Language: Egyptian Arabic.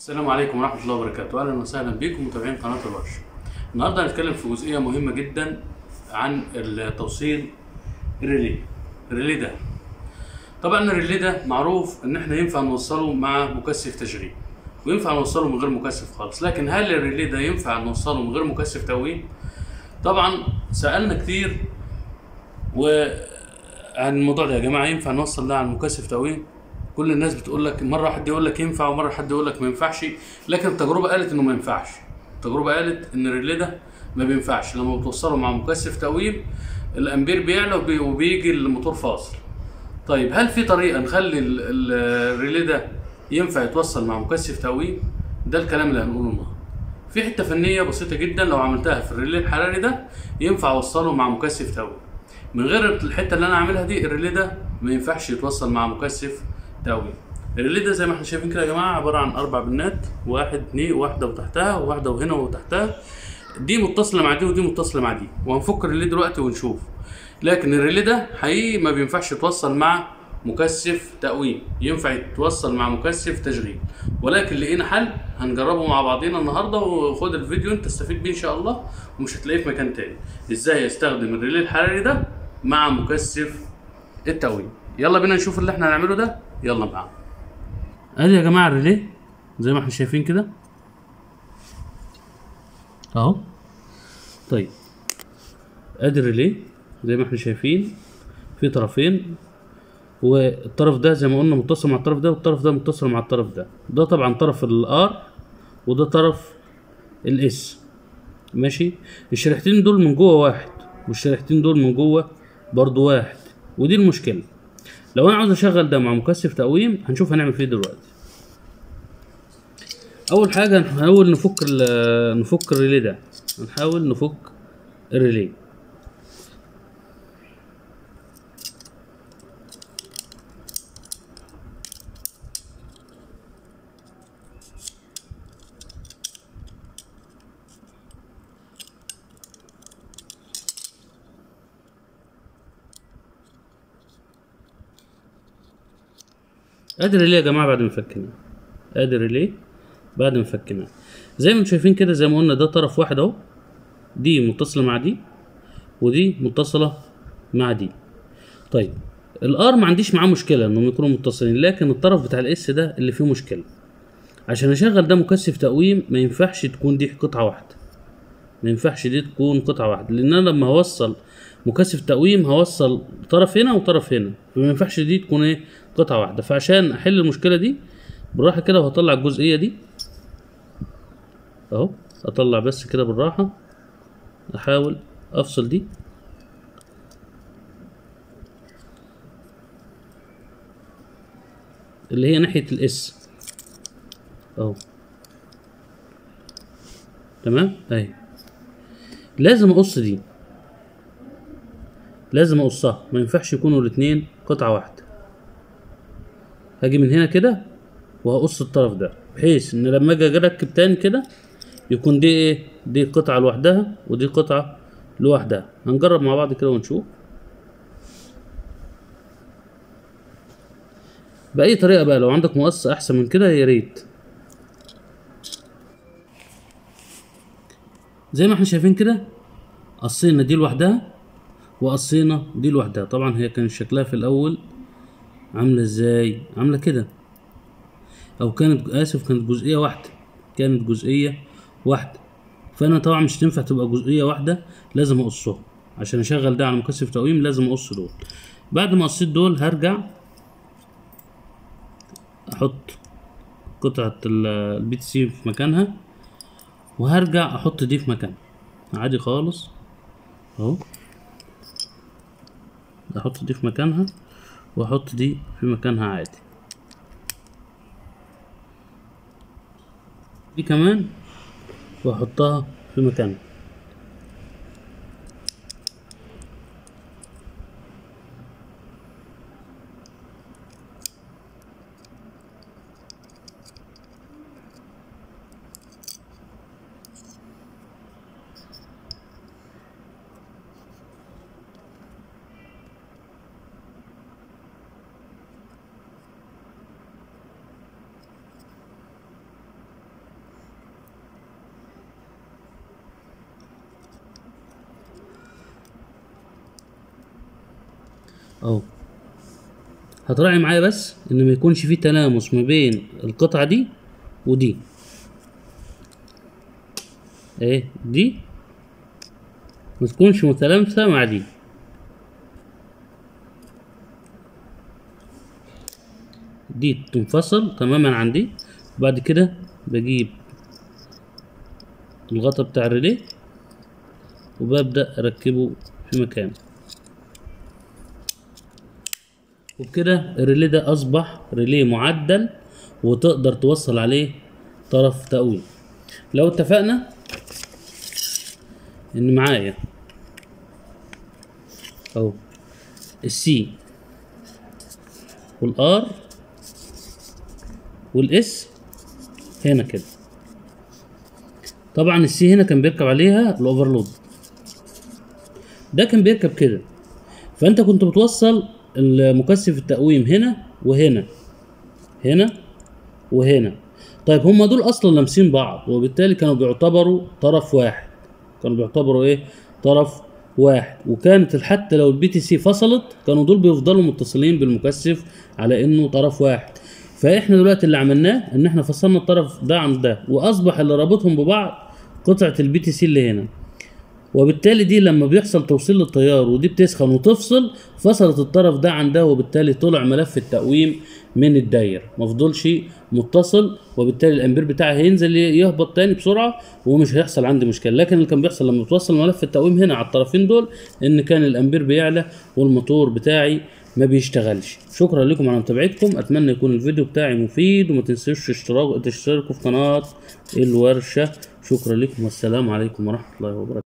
السلام عليكم ورحمة الله وبركاته، أهلا وسهلا بكم متابعين قناة الورش. النهارده هنتكلم في جزئية مهمة جدا عن التوصيل الريلي. الريلي ده طبعا الريلي ده معروف إن إحنا ينفع نوصله مع مكثف تشغيل وينفع نوصله من غير مكثف خالص، لكن هل الريلي ده ينفع نوصله من غير مكثف تقويم؟ طبعا سألنا كتير وعن الموضوع ده يا جماعة ينفع نوصل ده على مكثف تقويم؟ كل الناس بتقول لك مره حد يقول لك ينفع ومره حد يقول لك ما ينفعش لكن التجربه قالت انه ما ينفعش التجربه قالت ان الريلي ده ما بينفعش لما بتوصله مع مكثف تقويم الامبير بيعلى وبي- وبيجي الموتور فاصل طيب هل في طريقه نخلي ال- ال- الريلي ده ينفع يتوصل مع مكثف تقويم ده الكلام اللي هنقوله النهارده في حته فنيه بسيطه جدا لو عملتها في الريلي الحراري ده ينفع اوصله مع مكثف تقويم من غير الحته اللي انا عاملها دي الريلي ده ما ينفعش يتوصل مع مكثف تقويم الريلي ده زي ما احنا شايفين كده يا جماعه عباره عن اربع بنات واحد اتنين واحده وتحتها وواحده وهنا وتحتها دي متصله مع دي ودي متصله مع دي وهنفك الريلي دلوقتي ونشوف لكن الريلي ده حقيقي ما بينفعش يتوصل مع مكثف تقويم ينفع يتوصل مع مكثف تشغيل ولكن لقينا حل هنجربه مع بعضينا النهارده وخد الفيديو انت تستفيد بيه ان شاء الله ومش هتلاقيه في مكان تاني ازاي استخدم الريلي الحراري ده مع مكثف التقويم يلا بينا نشوف اللي احنا هنعمله ده يلا معانا ادي يا جماعه الريلي زي ما احنا شايفين كده اهو طيب ادي الريلي زي ما احنا شايفين في طرفين والطرف ده زي ما قلنا متصل مع الطرف ده والطرف ده متصل مع الطرف ده ده طبعا طرف الار وده طرف الاس ماشي الشريحتين دول من جوه واحد والشريحتين دول من جوه برضو واحد ودي المشكله لو انا عاوز اشغل ده مع مكثف تقويم هنشوف هنعمل فيه دلوقتي اول حاجه هنحاول نفك ال- نفك الريلي ده هنحاول نفك الريلي ادي الريلي يا جماعه بعد ما فكناه ادي الريلي بعد ما فكناه زي ما انتم شايفين كده زي ما قلنا ده طرف واحد اهو دي متصله مع دي ودي متصله مع دي طيب الار ما عنديش معاه مشكله انهم يكونوا متصلين لكن الطرف بتاع الاس ده اللي فيه مشكله عشان اشغل ده مكثف تقويم ما ينفعش تكون دي قطعه واحده ما ينفعش دي تكون قطعه واحده لان انا لما هوصل مكثف تقويم هوصل طرف هنا وطرف هنا فما ينفعش دي تكون ايه قطعه واحده فعشان احل المشكله دي بالراحه كده وهطلع الجزئيه دي اهو اطلع بس كده بالراحه احاول افصل دي اللي هي ناحيه الاس اهو تمام اهي لازم اقص دي لازم اقصها ما ينفعش يكونوا الاتنين قطعه واحده هاجي من هنا كده وهقص الطرف ده بحيث ان لما اجي اركب تاني كده يكون دي ايه دي قطعه لوحدها ودي قطعه لوحدها هنجرب مع بعض كده ونشوف باي طريقه بقى لو عندك مقص احسن من كده يا ريت زي ما احنا شايفين كده قصينا دي لوحدها وقصينا دي لوحدها طبعا هي كان شكلها في الاول عامله ازاي عامله كده او كانت اسف كانت جزئيه واحده كانت جزئيه واحده فانا طبعا مش تنفع تبقى جزئيه واحده لازم اقصها عشان اشغل ده على مكثف تقويم لازم اقص دول بعد ما قصيت دول هرجع احط قطعه ال- البي تي سي في مكانها وهرجع احط دي في مكانها عادي خالص اهو احط دي في مكانها واحط دي في مكانها عادي دي كمان واحطها في مكانها اهو هتراعي معايا بس ان ما يكونش فيه تلامس ما بين القطعة دي ودي ايه دي ما تكونش متلامسة مع دي دي تنفصل تماما عن دي بعد كده بجيب الغطا بتاع الريلي وببدأ أركبه في مكانه وبكده الريلي ده أصبح ريلي معدل وتقدر توصل عليه طرف تقويم لو اتفقنا إن معايا أهو السي والآر والاس هنا كده طبعا السي هنا كان بيركب عليها الاوفرلود ده كان بيركب كده فانت كنت بتوصل المكثف التقويم هنا وهنا هنا وهنا طيب هما دول اصلا لامسين بعض وبالتالي كانوا بيعتبروا طرف واحد كانوا بيعتبروا ايه طرف واحد وكانت حتى لو البي تي سي فصلت كانوا دول بيفضلوا متصلين بالمكثف على انه طرف واحد فاحنا دلوقتي اللي عملناه ان احنا فصلنا الطرف ده عن ده واصبح اللي رابطهم ببعض قطعه البي تي سي اللي هنا وبالتالي دي لما بيحصل توصيل للتيار ودي بتسخن وتفصل فصلت الطرف ده عن ده وبالتالي طلع ملف التقويم من الداير ما فضلش متصل وبالتالي الامبير بتاعي هينزل يهبط تاني بسرعه ومش هيحصل عندي مشكله لكن اللي كان بيحصل لما بتوصل ملف التقويم هنا على الطرفين دول ان كان الامبير بيعلى والموتور بتاعي ما بيشتغلش شكرا لكم على متابعتكم اتمنى يكون الفيديو بتاعي مفيد وما تنسوش اشتراك تشتركوا في قناه الورشه شكرا لكم والسلام عليكم ورحمه الله وبركاته